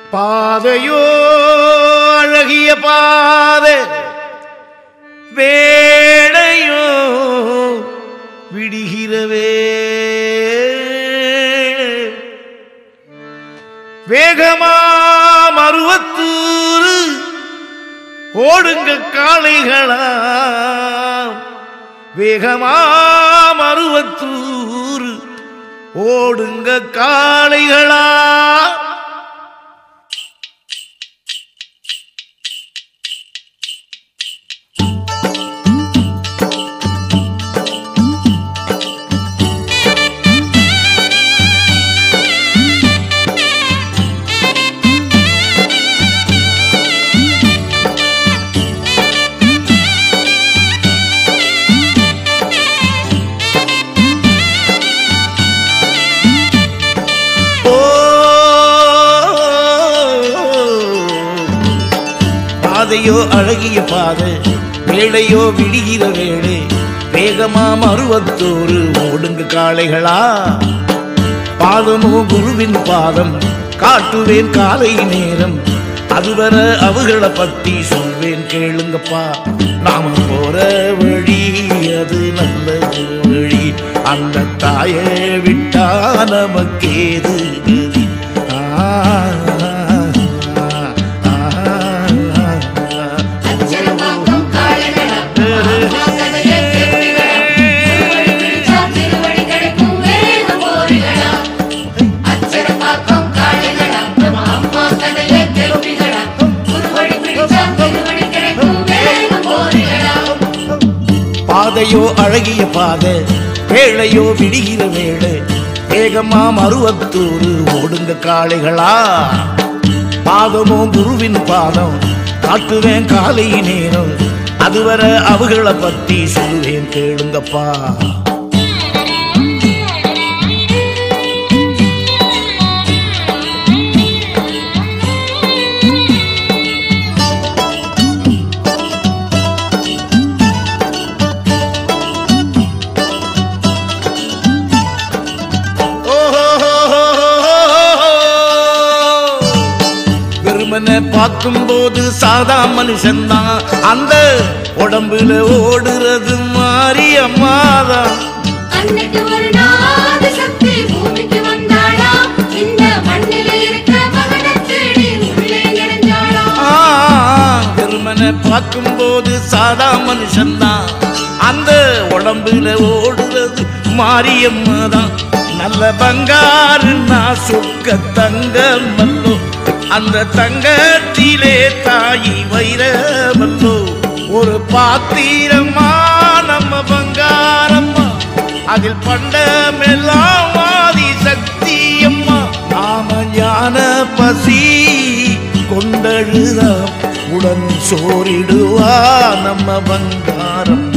பாதையோ அழகிய பாதை வேளையோ விடுகிறவே வேகமா மருவத்தூர் ஓடுங்க காளைகளா வேகமா மருவத்தூர் ஓடுங்க காளைகளா ஓ பாதையோ அழகிய பாதை வேளையோ விடுகிற வேளை வேகமா மருவத்தோறு ஓடுங்க காளைகளா பாதமோ குருவின் பாதம் காட்டுவேன் காலை நேரம் அதுவர அவகளை பத்தி சொல்வேன் கேளுங்கப்பா நாம போற வழி அது நல்ல வழி அந்த தாயை விட்டா நமக்கேது கதி ஆ, ஆ, ஆ, ஆ. அச்சரமாக்கும் காளைகளா, மாங்கதையை கேட்பிகளா, திருவடி பிடிச்சா திருவடி கிடைக்கும் வேகம் போரிகளா. அச்சரமாக்கும் காளைகளா, அம்மா கதையை கேட்பிகளா, திருவடி பிடிச்சா திருவடி கிடைக்கும் வேகம் போரிகளா. பாதையோ அழகிய பாதை வேளையோ விடுகிற வேளை வேகமா மருவத்தூரு ஓடுங்க காளைகளா பாதமோ குருவின் பாதம் காட்டுவேன் காலை நேரம் அதுவரை அவகளை பத்தி சொல்லுவேன் கேளுங்கப்பா வெறுமனை பார்க்கும்போது சாதா மனுஷன்தான் அந்த உடம்புல ஓடுறது மாறி அம்மாதான் அன்னைக்கு ஒரு நாள் சக்தி பூமிக்கு வந்தாளா இந்த மண்ணில் இருக்க மகனை தேடி உள்ளே நிறைஞ்சாளா ஆ, வெறுமனை பார்க்கும்போது சாதா மனுஷன்தான் அந்த உடம்புல ஓடுறது மாரியம்மாதான் நல்ல பங்காரு நான் சொக்க தங்க மல்லோ அந்த தங்கத்திலே தாயி வைரமல்லோ ஒரு பாத்திரமா நம்ம பங்காரம்மா அதில் பண்டமெல்லாம் ஆதி சக்தியம்மா நாம ஞான பசி கொண்டழுதா உடன் சோரிடுவா நம்ம பங்காரம்